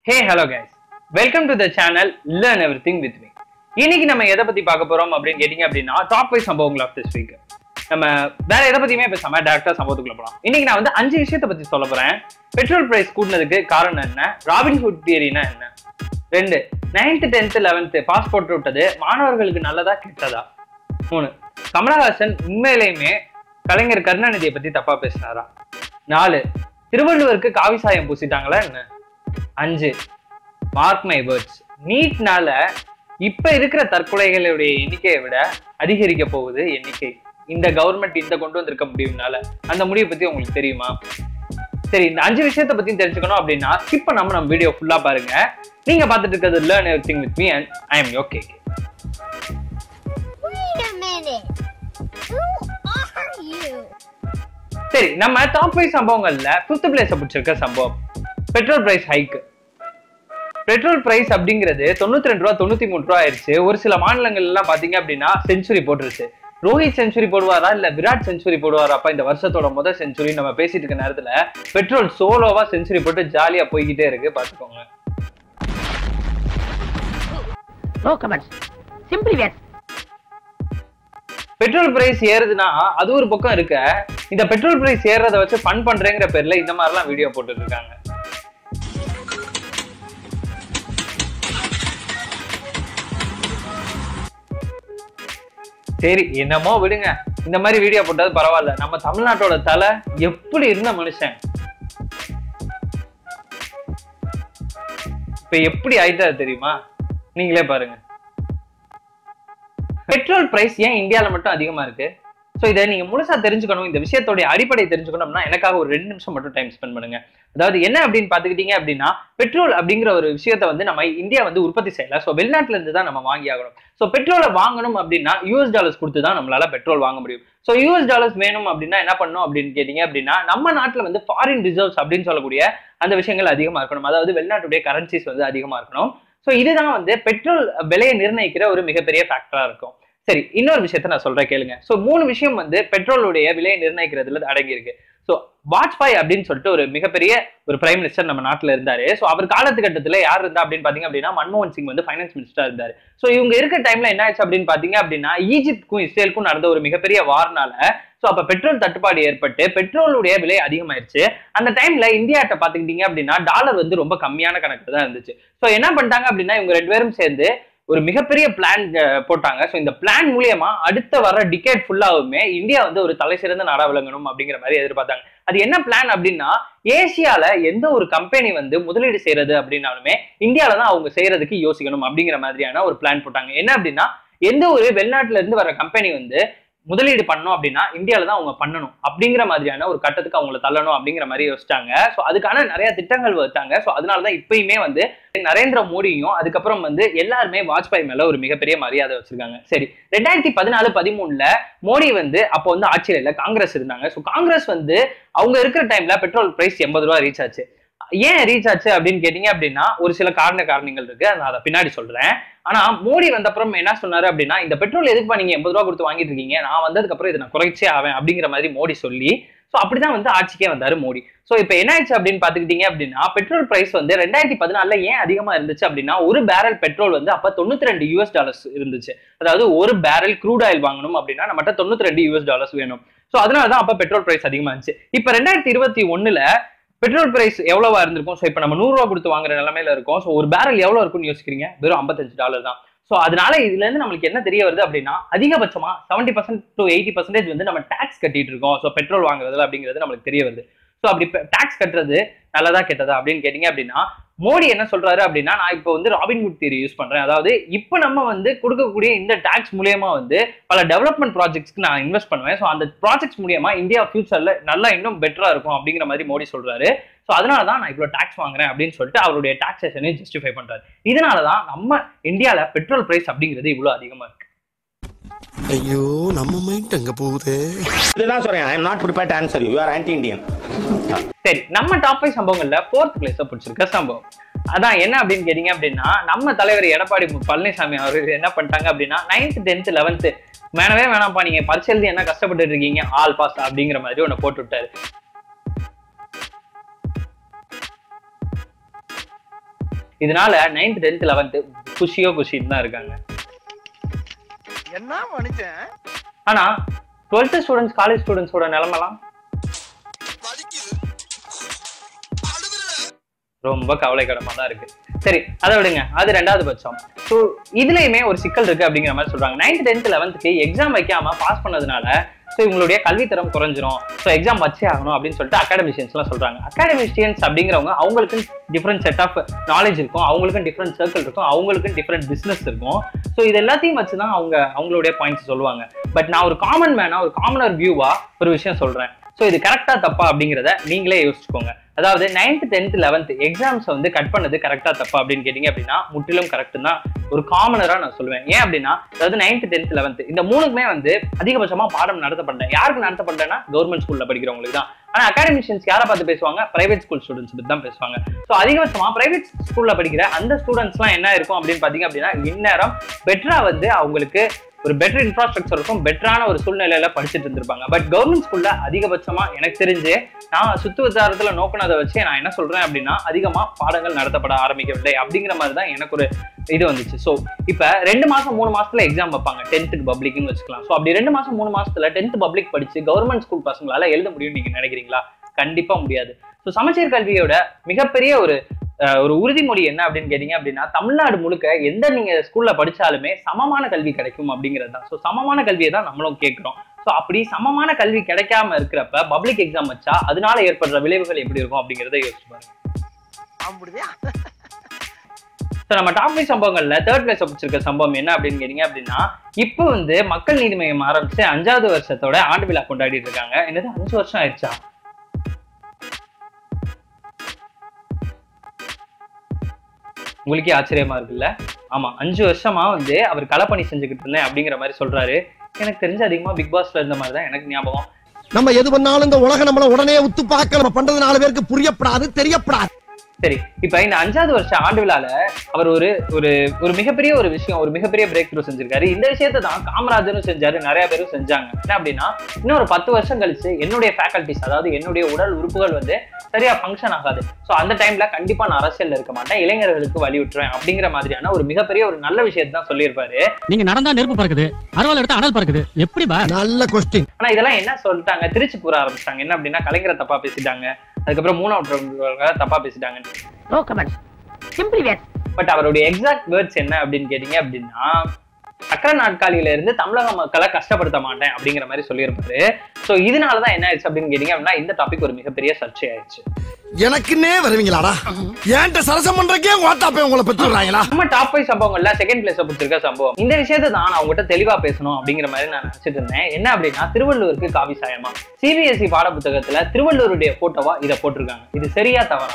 Hey hello guys welcome to the channel learn everything with me இன்னைக்கு நம்ம எதை பத்தி பார்க்க போறோம் அப்படின்னு கேட்டீங்க அப்படின்னா டாப் ஃபைவ் சம்பவங்கள் ஆஃப் திஸ் வீக் நம்ம வேற எதை பத்தியுமே பேசாம டேரக்டா சம்பவத்துக்குள்ள போலாம் இன்னைக்கு நான் வந்து அஞ்சு விஷயத்தை பத்தி சொல்ல போறேன் பெட்ரோல் பிரைஸ் கூட்டினதுக்கு காரணம் என்ன ராபின்ஹுட் தியரினா என்ன ரெண்டு நைன்த் டென்த் லெவன்த் பாஸ்போர்ட் விட்டது மாணவர்களுக்கு நல்லதா கெட்டதா மூணு கமலஹாசன் உண்மையிலேயுமே கலைஞர் கருணாநிதியை பத்தி தப்பா பேசினாரா நாலு திருவள்ளுவருக்கு காவி சாயம் பூசிட்டாங்களா என்ன அஞ்சு மார்க் மை வேர்ட்ஸ் நீட்னால இப்ப இருக்கிற தற்கொலைகளுடைய எண்ணிக்கையை விட அதிகரிக்க போகுது எண்ணிக்கை இந்த கவர்மெண்ட் இந்த கொண்டு வந்திருக்க முடியும்னால அந்த முடிவை பத்தி உங்களுக்கு தெரியுமா சரி இந்த அஞ்சு விஷயத்தை பத்தி தெரிஞ்சுக்கணும் அப்படின்னா ஸ்கிப் பண்ணாம நம்ம வீடியோ ஃபுல்லா பாருங்க நீங்க பார்த்துட்டு இருக்கிறது learn everything with me and I am okay Wait a minute. Who are you? சரி நம்ம டாப் ஃபைவ் சம்பவங்கள்ல ஃபிஃப்த் பிளேஸை பிடிச்சிருக்க சம்பவம் petrol price hike petrol price அப்படிங்கிறது தொண்ணூத்தி ரெண்டு ரூபா தொண்ணூத்தி மூணு ரூபா ஆயிருச்சு ஒரு சில மாநிலங்கள் எல்லாம் பாத்தீங்க அப்படின்னா செஞ்சுரி போட்டுருச்சு ரோஹித் செஞ்சுரி போடுவாரா இல்ல விராட் செஞ்சுரி போடுவாராப்பா இந்த வருஷத்தோட முதல் செஞ்சுரி நம்ம பேசிட்டு இருக்க நேரத்துல பெட்ரோல் சோலோவா செஞ்சுரி போட்டு ஜாலியா போய்கிட்டே இருக்கு பாத்துக்கோங்க No comments. Simply yes. Petrol price ஏறுதுன்னா அது ஒரு பக்கம் இருக்க இந்த பெட்ரோல் பிரைஸ் ஏறுறத வச்சு ஃபன் பண்றேங்கிற பேர்ல இந்த மாதிரிலாம் வீடியோ போட்டுட்டு இருக்காங்க சரி என்னமோ விடுங்க இந்த மாதிரி வீடியோ போட்டது பரவாயில்ல நம்ம தமிழ்நாட்டோட தலை எப்படி இருந்த மனுஷன் இப்ப எப்படி ஆயிட்டாரு தெரியுமா நீங்களே பாருங்க பெட்ரோல் பிரைஸ் ஏன் இந்தியால மட்டும் அதிகமா இருக்கு ஸோ இதை நீங்க முழுசா தெரிஞ்சுக்கணும் இந்த விஷயத்தோட அடிப்படை தெரிஞ்சுக்கணும்னா எனக்காக ஒரு ரெண்டு நிமிஷம் மட்டும் டைம் ஸ்பெண்ட் பண்ணுங்க அதாவது என்ன அப்படின்னு பாத்துக்கிட்டீங்க அப்படின்னா பெட்ரோல் அப்படிங்கிற ஒரு விஷயத்த வந்து நம்ம இந்தியா வந்து உற்பத்தி செய்யல ஸோ வெளிநாட்டுல இருந்து தான் நம்ம வாங்கி ஆகணும் ஸோ பெட்ரோலை வாங்கணும் அப்படின்னா யூஎஸ் டாலர்ஸ் கொடுத்து தான் நம்மளால பெட்ரோல் வாங்க முடியும் ஸோ யூஎஸ் டாலர்ஸ் வேணும் அப்படின்னா என்ன பண்ணணும் அப்படின்னு கேட்டீங்க அப்படின்னா நம்ம நாட்டுல வந்து ஃபாரின் ரிசர்வ்ஸ் அப்படின்னு சொல்லக்கூடிய அந்த விஷயங்கள் அதிகமா இருக்கணும் அதாவது வெளிநாட்டுடைய கரன்சிஸ் வந்து அதிகமா இருக்கணும் ஸோ இதுதான் வந்து பெட்ரோல் விலையை நிர்ணயிக்கிற ஒரு மிகப்பெரிய ஃபேக்டரா இருக்கும் சரி இன்னொரு விஷயத்த நான் சொல்றேன் கேளுங்க ஸோ மூணு விஷயம் வந்து பெட்ரோலுடைய விலையை நிர்ணயிக்கிறதுல அடங்கி இருக்கு ஸோ வாஜ்பாய் அப்படின்னு சொல்லிட்டு ஒரு மிகப்பெரிய ஒரு பிரைம் மினிஸ்டர் நம்ம நாட்டில் இருந்தாரு ஸோ அவர் காலத்துக்கட்டத்தில் யார் இருந்தா அப்படின்னு பாத்தீங்க அப்படின்னா மன்மோகன் சிங் வந்து ஃபைனான்ஸ் மினிஸ்டர் இருந்தாரு ஸோ இவங்க இருக்க டைம்ல என்ன ஆச்சு அப்படின்னு பாத்தீங்க அப்படின்னா ஈஜிப்டுக்கும் இஸ்ரேலுக்கும் நடந்த ஒரு மிகப்பெரிய வார்னால ஸோ அப்ப பெட்ரோல் தட்டுப்பாடு ஏற்பட்டு பெட்ரோலுடைய விலை அதிகமாயிருச்சு அந்த டைம்ல இந்தியாட்ட பாத்துக்கிட்டீங்க அப்படின்னா டாலர் வந்து ரொம்ப கம்மியான கணக்கு தான் இருந்துச்சு ஸோ என்ன பண்ணிட்டாங்க அப்படின்னா இவங்க ரெண்டு பேரும் சேர்ந்து ஒரு மிகப்பெரிய பிளான் போட்டாங்க ஸோ இந்த பிளான் மூலியமா அடுத்த வர டிக்கெட் ஃபுல்லாவுமே இந்தியா வந்து ஒரு தலை சிறந்த நாடா விளங்கணும் அப்படிங்கிற மாதிரி எதிர்பார்த்தாங்க அது என்ன பிளான் அப்படின்னா ஏசியால எந்த ஒரு கம்பெனி வந்து முதலீடு செய்யறது அப்படின்னாலுமே இந்தியால தான் அவங்க செய்யறதுக்கு யோசிக்கணும் அப்படிங்கிற மாதிரியான ஒரு பிளான் போட்டாங்க என்ன அப்படின்னா எந்த ஒரு வெளிநாட்டுல இருந்து வர கம்பெனி வந்து முதலீடு பண்ணணும் அப்படின்னா இந்தியாவில தான் அவங்க பண்ணணும் அப்படிங்கிற மாதிரியான ஒரு கட்டத்துக்கு அவங்கள தள்ளணும் அப்படிங்கிற மாதிரி யோசிச்சாங்க ஸோ அதுக்கான நிறைய திட்டங்கள் வச்சாங்க ஸோ அதனாலதான் இப்பயுமே வந்து நரேந்திர மோடியும் அதுக்கப்புறம் வந்து எல்லாருமே வாஜ்பாய் மேல ஒரு மிகப்பெரிய மரியாதை வச்சிருக்காங்க சரி ரெண்டாயிரத்தி பதினாலு பதிமூணுல மோடி வந்து அப்போ வந்து ஆட்சியில் இல்லை காங்கிரஸ் இருந்தாங்க ஸோ காங்கிரஸ் வந்து அவங்க இருக்கிற டைம்ல பெட்ரோல் பிரைஸ் எண்பது ரூபா ரீச் ஆச்சு ஏன் ரீச் ஆச்சு அப்படின்னு கேட்டீங்க அப்படின்னா ஒரு சில காரண காரணங்கள் இருக்கு நான் அதை பின்னாடி சொல்றேன் ஆனா மோடி வந்த அப்புறம் என்ன சொன்னாரு அப்படின்னா இந்த பெட்ரோல் எதுக்குப்பா நீங்க எண்பது ரூபா கொடுத்து வாங்கிட்டு இருக்கீங்க நான் வந்ததுக்கு அப்புறம் இதை நான் குறைச்சே ஆவேன் அப்படிங்கிற மாதிரி மோடி சொல்லி ஸோ அப்படிதான் வந்து ஆட்சிக்கே வந்தாரு மோடி ஸோ இப்போ என்ன ஆயிடுச்சு அப்படின்னு பாத்துக்கிட்டீங்க அப்படின்னா பெட்ரோல் பிரைஸ் வந்து ரெண்டாயிரத்தி பதினாலுல ஏன் அதிகமா இருந்துச்சு அப்படின்னா ஒரு பேரல் பெட்ரோல் வந்து அப்ப தொண்ணூத்தி ரெண்டு யூஎஸ் டாலர்ஸ் இருந்துச்சு அதாவது ஒரு பேரல் க்ரூட் ஆயில் வாங்கணும் அப்படின்னா நம்மகிட்ட தொண்ணூத்தி ரெண்டு யூஎஸ் டாலர்ஸ் வேணும் ஸோ அதனால தான் அப்ப பெட்ரோல் பிரைஸ் அதிகமா இருந்துச்சு இப்போ ரெண்டாயிரத்தி இருபத்தி ஒண்ணுல பெட்ரோல் பிரைஸ் எவ்வளவா இருந்திருக்கும் ஸோ இப்போ நம்ம நூறுரூவா கொடுத்து வாங்குற நிலமையில இருக்கும் ஸோ ஒரு பேரல் எவ்வளோ இருக்கும்னு யோசிக்கிறீங்க வெறும் ஐம்பத்தஞ்சு டாலர் தான் ஸோ அதனால இதுல இருந்து நம்மளுக்கு என்ன தெரிய வருது அப்படின்னா அதிகபட்சமா seventy percent to eighty percentage வந்து நம்ம டாக்ஸ் கட்டிட்டு இருக்கோம் ஸோ பெட்ரோல் வாங்குறதுல அப்படிங்கிறது நம்மளுக்கு தெரிய வருது ஸோ அப்படி டாக்ஸ் கட்டுறது நல்லதா கெட்டதா அப்படின்னு கேட்டீங்க அப்படின்னா மோடி என்ன சொல்றாரு அப்படின்னா நான் இப்போ வந்து ராபின்ஹுட் தியரி யூஸ் பண்றேன் அதாவது இப்போ நம்ம வந்து கொடுக்கக்கூடிய இந்த டாக்ஸ் மூலியமா வந்து பல டெவலப்மெண்ட் ப்ராஜெக்ட்ஸ்க்கு நான் இன்வெஸ்ட் பண்ணுவேன் ஸோ அந்த ப்ராஜெக்ட்ஸ் மூலியமா இந்தியா ஃபியூச்சர்ல நல்லா இன்னும் பெட்டரா இருக்கும் அப்படிங்கிற மாதிரி மோடி சொல்றாரு ஸோ அதனால தான் நான் இவ்வளோ டாக்ஸ் வாங்குறேன் அப்படின்னு சொல்லிட்டு அவருடைய டாக்ஸேஷனையும் ஜஸ்டிஃபை பண்றாரு இதனால தான் நம்ம இந்தியால பெட்ரோல் பிரைஸ் அப்படிங்கிறது இவ்வளோ அதிகமா இருக்கு ஐயோ நம்ம மைண்ட் அங்க போகுதே இதுதான் சொல்றேன் I am not prepare to answer you you are anti Indian சரி நம்ம டாப் ஃபைவ் சம்பவங்கள்ல ஃபோர்த் பிளேஸ பிடிச்சிருக்க சம்பவம் அதான் என்ன அப்படின்னு கேட்டீங்க அப்படின்னா நம்ம தலைவர் எடப்பாடி பழனிசாமி அவர்கள் என்ன பண்ணிட்டாங்க அப்படின்னா நைன்த் டென்த் லெவன்த் வேணவே வேணாம்ப்பா நீங்க பரிசு எழுதி என்ன கஷ்டப்பட்டு இருக்கீங்க ஆல் பாஸ் அப்படிங்கிற மாதிரி ஒன்று போட்டு விட்டாரு இதனால நைன்த் டென்த் லெவன்த் குஷியோ குஷின்னு தான் இருக்காங்க என்ன மனுஷன் ஆனா டுவெல்த் ஸ்டூடெண்ட்ஸ் காலேஜ் ஸ்டூடெண்ட்ஸோட நிலைமெல்லாம் ரொம்ப கவலைக்கிடமா தான் இருக்கு சரி அதை விடுங்க அது ரெண்டாவது பட்சம் ஸோ இதுலயுமே ஒரு சிக்கல் இருக்கு அப்படிங்கிற மாதிரி சொல்றாங்க நைன்த் டென்த் லெவன்த்துக்கு எக்ஸாம் வைக்காம பாஸ் பண்ணதுனால ஸோ இவங்களுடைய கல்வித்தரம் குறைஞ்சிரும் ஸோ எக்ஸாம் வச்சே ஆகணும் அப்படின்னு சொல்லிட்டு அகாடமிஷியன்ஸ்லாம் சொல்றாங்க அகாடமிஷியன்ஸ் அப்படிங்கிறவங்க அவங்களுக்கு டிஃப்ரெண்ட் செட் ஆஃப் நாலேஜ் இருக்கும் அவங்களுக்கும் டிஃப்ரெண்ட் சர்க்கிள் இருக்கும் அவங்களுக்கும் டிஃப்ரெண்ட் பிசினஸ் இருக்கும் ஸோ இது எல்லாத்தையும் வச்சு தான் அவங்க அவங்களுடைய பாயிண்ட்ஸ் சொல்லுவாங்க பட் நான் ஒரு காமன் மேனா ஒரு காமனர் வியூவா ஒரு விஷயம் சொல்றேன் ஸோ இது கரெக்டா தப்பா அப்படிங்கிறத நீங்களே யோசிச்சுக்கோங்க அதாவது நைன்த் டென்த் லெவன்த் எக்ஸாம்ஸ் வந்து கட் பண்ணது கரெக்டா தப்பா அப்படின்னு கேட்டீங்க அப்படின்னா முற்றிலும் கரெக்ட் தான் ஒரு காமனரா நான் சொல்லுவேன் ஏன் அப்படின்னா அதாவது நைன்த் டென்த் லெவன்த் இந்த மூணுக்குமே வந்து அதிகபட்சமா பாடம் நடத்தப்பட்டேன் யாருக்கு நடத்தப்பட்டேன்னா கவர்மெண்ட் ஸ்கூல்ல படிக்கிறவங்களுக்கு தான் ஆனா அகாடமிஷியன்ஸ் யாரை பார்த்து பேசுவாங்க பிரைவேட் ஸ்கூல் ஸ்டூடெண்ட்ஸ் பத்தி தான் பேசுவாங்க ஸோ அதிகபட்சமா பிரைவேட் ஸ்கூல்ல படிக்கிற அந்த ஸ்டூடெண்ட்ஸ்லாம் என்ன இருக்கும் அப்படின்னு பாத்தீங்க அப்படின்னா இந்நேரம் பெட்டரா வந்து அவங்களுக்கு ஒரு பெட்டர் இன்ஃப்ராஸ்ட்ரக்சர் இருக்கும் பெட்டரான ஒரு சூழ்நிலையில படிச்சுட்டு இருந்திருப்பாங்க பட் கவர்மெண்ட் ஸ்கூல்ல அதிகபட்சமா எனக்கு தெரிஞ்சு நான் சுத்து வட்டாரத்துல நோக்கினதை வச்சு நான் என்ன சொல்றேன் அப்படின்னா அதிகமா பாடங்கள் நடத்தப்பட ஆரம்பிக்கவில்லை அப்படிங்கிற மாதிரி தான் எனக்கு ஒரு இது வந்துச்சு ஸோ இப்போ ரெண்டு மாசம் மூணு மாசத்துல எக்ஸாம் வைப்பாங்க டென்த்துக்கு பப்ளிக்னு வச்சுக்கலாம் ஸோ அப்படி ரெண்டு மாசம் மூணு மாசத்துல டென்த் பப்ளிக் படிச்சு கவர்மெண்ட் ஸ்கூல் பசங்களால எழுத முடியும்னு நீங்க நினைக்கிறீங்களா கண்டிப்பா முடியாது ஸோ சமச்சீர் கல்வியோட மிகப்பெரிய ஒரு அஹ், ஒரு உறுதிமொழி என்ன அப்படின்னு கேட்டீங்க அப்படின்னா தமிழ்நாடு முழுக்க எந்த நீங்க ஸ்கூல்ல படிச்சாலுமே சமமான கல்வி கிடைக்கும் அப்படிங்கிறது தான் ஸோ சமமான கல்வியை தான் நம்மளும் கேட்கிறோம் ஸோ அப்படி சமமான கல்வி கிடைக்காம இருக்கிறப்ப பப்ளிக் எக்ஸாம் வச்சா அதனால ஏற்படுற விளைவுகள் எப்படி இருக்கும் அப்படிங்கிறத யோசிச்சு பாருங்க அப்படியா ஸோ நம்ம டாப் ஃபைவ் சம்பவங்கள்ல தேர்ட் பிளேஸ் பிடிச்சிருக்க சம்பவம் என்ன அப்படின்னு கேட்டீங்க அப்படின்னா இப்போ வந்து மக்கள் நீதி மையம் ஆரம்பிச்சு அஞ்சாவது வருஷத்தோட ஆண்டு விழா கொண்டாடிட்டு இருக்காங்க என்னது அஞ்சு வருஷம் ஆயிடுச்சா உங்களுக்கே ஆச்சரியமா இருக்குல்ல ஆமா அஞ்சு வருஷமா வந்து அவர் களப்பணி செஞ்சுக்கிட்டு இருந்தேன் அப்படிங்கிற மாதிரி சொல்றாரு எனக்கு தெரிஞ்சு அதிகமா பிக் பாஸ்ல இருந்த மாதிரி தான் எனக்கு ஞாபகம் நம்ம எது பண்ணாலும் இந்த உலகம் நம்மள உடனே உத்து பார்க்க நம்ம பண்றது நாலு பேருக்கு புரியப்படாது தெரியப்படாது சரி இப்ப இந்த அஞ்சாவது வருஷம் ஆண்டு விழால அவர் ஒரு ஒரு ஒரு மிகப்பெரிய ஒரு விஷயம் ஒரு மிகப்பெரிய பிரேக் த்ரூ செஞ்சிருக்காரு இந்த விஷயத்தை தான் காமராஜரும் செஞ்சாரு நிறைய பேரும் செஞ்சாங்க என்ன அப்படின்னா இன்னும் ஒரு பத்து வருஷம் கழிச்சு என்னுடைய ஃபேக்கல்டிஸ் அதாவது என்னுடைய உடல் உறுப்புகள் வந்து சரியா ஃபங்க்ஷன் ஆகாது ஸோ அந்த டைம்ல கண்டிப்பா நான் அரசியல்ல இருக்க மாட்டேன் இளைஞர்களுக்கு வழி விட்டுருவேன் அப்படிங்கிற மாதிரியான ஒரு மிகப்பெரிய ஒரு நல்ல விஷயத்தை தான் சொல்லியிருப்பாரு நீங்க நடந்தா நெருப்பு பறக்குது அறுவாள் எடுத்தா அனல் பறக்குது எப்படி பா நல்ல கொஸ்டின் ஆனா இதெல்லாம் என்ன சொல்லிட்டாங்க திருச்சி கூற ஆரம்பிச்சிட்டாங்க என்ன அப்படின்னா கலைஞரை தப்பா பேசிட்டாங்க அதுக்கப்புறம் மூணாவது தப்பா பேசிட்டாங்க no comments simply yes but அவருடைய எக்ஸாக்ட் வேர்ட்ஸ் என்ன அப்படின்னு கேட்டீங்க அப்படின்னா சக்கர நாட்காலியில இருந்து தமிழக மக்களை கஷ்டப்படுத்த மாட்டேன் அப்படிங்கிற மாதிரி சொல்லியிருப்பாரு சோ இதனாலதான் என்ன ஆயிடுச்சு அப்படின்னு கேட்டீங்க அப்படின்னா இந்த டாபிக் ஒரு மிகப்பெரிய சர்ச்சை ஆயிடுச்சு எனக்குன்னே வருவீங்களாடா ஏன்ட்ட சரசம் பண்றக்கே ஓட்டாப்பே உங்களை பெற்றுறாங்களா நம்ம டாப் ஃபைவ் சம்பவங்கள்ல செகண்ட் பிளேஸ் பிடிச்சிருக்க சம்பவம் இந்த விஷயத்தை தான் நான் உங்ககிட்ட தெளிவா பேசணும் அப்படிங்கிற மாதிரி நான் நினைச்சிட்டு இருந்தேன் என்ன அப்படின்னா திருவள்ளூருக்கு காவி சாயமா சிபிஎஸ்இ பாட புத்தகத்துல திருவள்ளூருடைய போட்டோவா இதை போட்டிருக்காங்க இது சரியா தவறா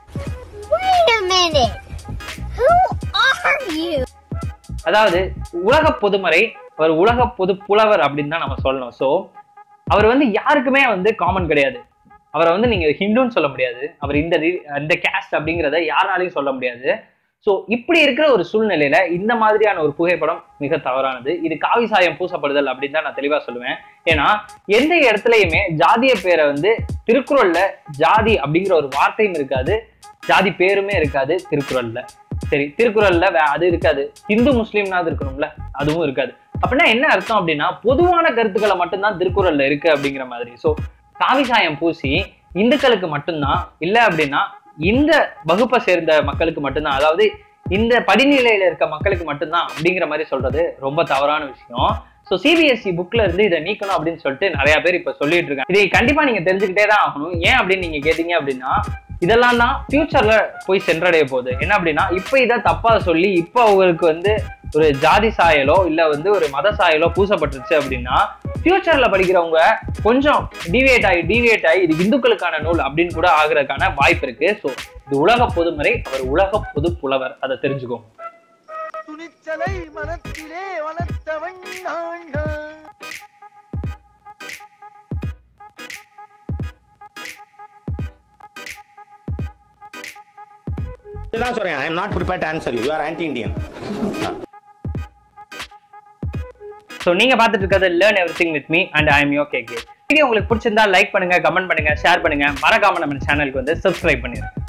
Wait a minute. Who are you? அதாவது உலக பொதுமறை அவர் உலக பொது புலவர் அப்படின்னு தான் நம்ம சொல்லணும் ஸோ அவர் வந்து யாருக்குமே வந்து காமன் கிடையாது அவரை வந்து நீங்க ஹிந்துன்னு சொல்ல முடியாது அவர் இந்த re- இந்த கேஸ்ட் அப்படிங்கிறத யாராலையும் சொல்ல முடியாது ஸோ இப்படி இருக்கிற ஒரு சூழ்நிலையில இந்த மாதிரியான ஒரு புகைப்படம் மிக தவறானது இது காவி சாயம் பூசப்படுதல் அப்படின்னு தான் நான் தெளிவா சொல்லுவேன் ஏன்னா எந்த இடத்துலயுமே ஜாதிய பேரை வந்து திருக்குறள்ல ஜாதி அப்படிங்கிற ஒரு வார்த்தையும் இருக்காது ஜாதி பேருமே இருக்காது திருக்குறள்ல சரி திருக்குறள்ல வே- அது இருக்காது இந்து முஸ்லீம்னாவது இருக்கணும்ல அதுவும் இருக்காது அப்படின்னா என்ன அர்த்தம் அப்படின்னா பொதுவான கருத்துக்களை மட்டும்தான் திருக்குறள்ல இருக்கு அப்படிங்கிற மாதிரி சோ காவிசாயம் பூசி இந்துக்களுக்கு மட்டும்தான் இல்ல அப்படின்னா இந்த வகுப்பை சேர்ந்த மக்களுக்கு மட்டும்தான் அதாவது இந்த படிநிலையில இருக்க மக்களுக்கு மட்டும்தான் அப்படிங்கிற மாதிரி சொல்றது ரொம்ப தவறான விஷயம் ஸோ சிபிஎஸ்சி புக்ல இருந்து இதை நீக்கணும் அப்படின்னு சொல்லிட்டு நிறைய பேர் இப்ப சொல்லிட்டு இருக்காங்க இதை கண்டிப்பா நீங்க தெரிஞ்சுக்கிட்டே தான் ஆகணும் ஏன் அப்படின்னு நீங்க கேட்டீங்க அப்படின்னா இதெல்லாம் தான் ஃபியூச்சர்ல போய் சென்றடைய போகுது என்ன அப்படின்னா இப்போ இதை தப்பா சொல்லி இப்போ அவங்களுக்கு வந்து ஒரு ஜாதி சாயலோ இல்ல வந்து ஒரு மத சாயலோ பூசப்பட்டுருச்சு அப்படின்னா ஃபியூச்சர்ல படிக்கிறவங்க கொஞ்சம் டிவியேட் ஆகி டிவியேட் ஆகி இது இந்துக்களுக்கான நூல் அப்படின்னு கூட ஆகுறதுக்கான வாய்ப்பு இருக்கு ஸோ இது உலக பொதுமறை அவர் உலக பொது புலவர் அதை தெரிஞ்சுக்கோங்க துணிச்சலை மனத்திலே வளர்த்தவன் நான்தான் இதுதான் சொல்றேன் I am not prepare to answer you you are anti Indian so நீங்க பார்த்துட்டு இருக்கிறது learn everything with me and I am yo K video உங்களுக்கு பிடிச்சிருந்தா லைக் பண்ணுங்க கமெண்ட் பண்ணுங்க ஷேர் பண்ணுங்க மறக்காம நம்ம சேனலுக்கு வந்து சப்ஸ்கிரைப் பண்ணிருங்க